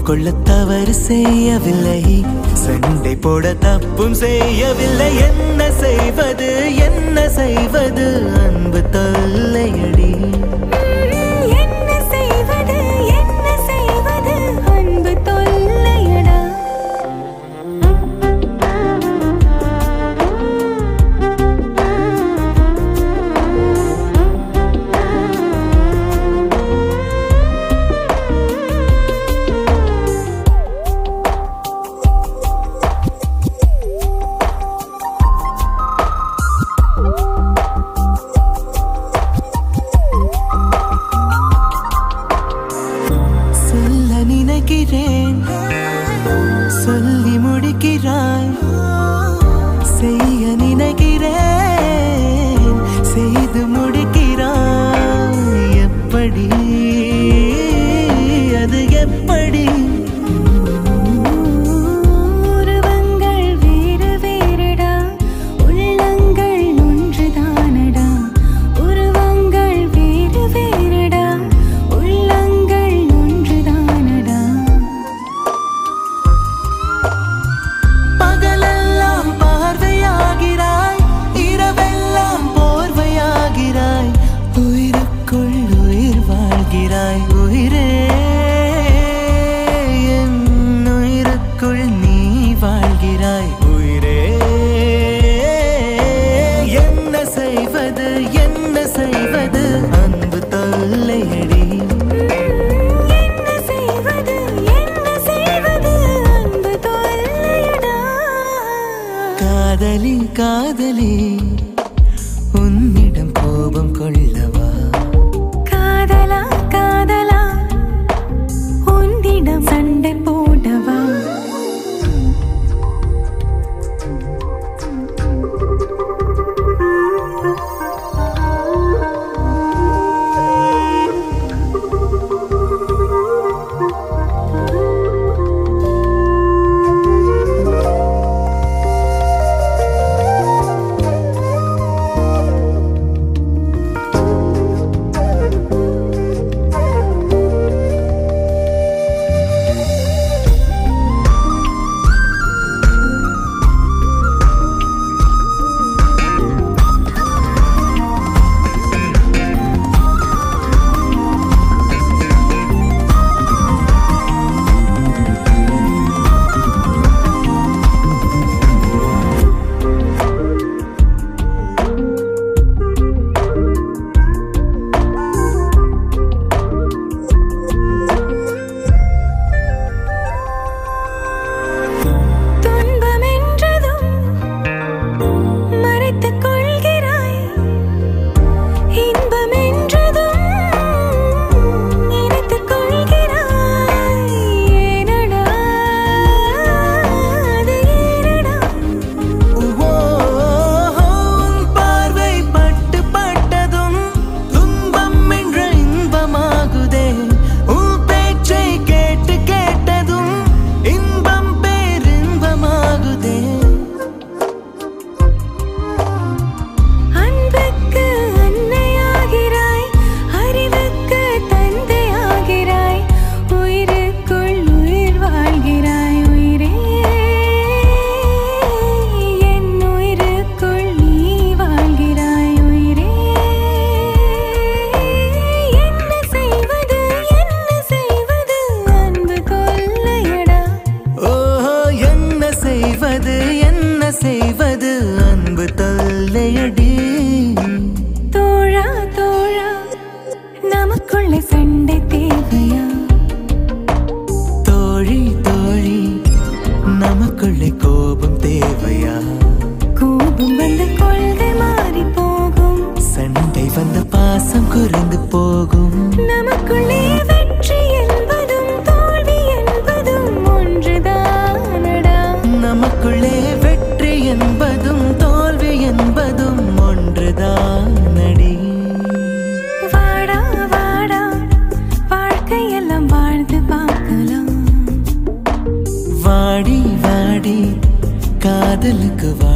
கொள்ள தவறு செய்யவில்லை சண்டை போட தப்பும் செய்யவில்லை என்ன செய்வது என்ன செய்வது அன்பு தொல்லையடி என்ன செய்வது என்ன செய்வது அன்பு தொல்லையடா சொல்ல நினைக்கிறேன் சொல்லி முடிக்கிறாய் செய்ய நினைக்கிறேன் செய்து முடிக்கிறாய் எப்படி அது எப்படி உருவங்கள் வேறு வேறுடா உள்ளங்கள் ஒன்றுதானடா உருவங்கள் வேறு வேறுடா உள்ளங்கள் ஒன்றுதானடா பகலெல்லாம் பார்வையாகிறாய் இரவெல்லாம் போர்வையாகிறாய் உயிருக்குள் உயிர் வாழ்கிறாய் உயிரே என் உயிருக்குள் நீ வாழ்கிறாய் உயிரே என்ன செய்வது என்ன செய்வது அன்பு தொல்லையடி என்ன செய்வது என்ன செய்வது அன்பு தொல்லையடா காதலி காதலி உன்னிடம் கோபம் கொள்ளவா காதலா காதலா உன்னிடம் சண்டை போடவா துன்பம் என்றதும் மறைத்துக் கொள்கிறாய் இன்பம் என்றதும் நினைத்துக் கொள்கிறாய் ஏனடா அது ஏனடா உன் பார்வை பட்டு பட்டதும் துன்பம் என்ற இன்பமாகுதே உன் பேச்சை கேட்டு கேட்டதும் இன்பம் பேரின்பமாகுதே அன்புக்கு அன்னையாகிறாய் அறிவுக்கு தந்தையாகிறாய் உயிருக்குள் உயிர் வாழ்கிறாய் உயிரே என் உயிருக்குள் நீ வாழ்கிறாய் உயிரே என்ன செய்வது என்ன செய்வது அன்பு கொல்லையடா ஓஹோ என்ன செய்வது என்ன செய்வது அன்பு தொல்லையடி தோழா தோழா நமக்குள்ள சண்டை தேவையா தோழி தோழி நமக்குள்ளே கோபம் தேவையா கோபம் வந்த கொள்கை மாறி போகும் சண்டை வந்த பாசம் குறைந்து போகும் நமக்குள்ளே வெற்றி என்பதும் தோல்வி என்பதும் ஒன்றுதானடா நமக்குள்ளே வெற்றி என்பதும் தோல்வி என்பதும் ஒன்றுதானடி வாடா வாடா வாழ்க்கையெல்லாம் வாழ்ந்து பார்க்கலாம் வாடி வாடி காதலுக்கு வா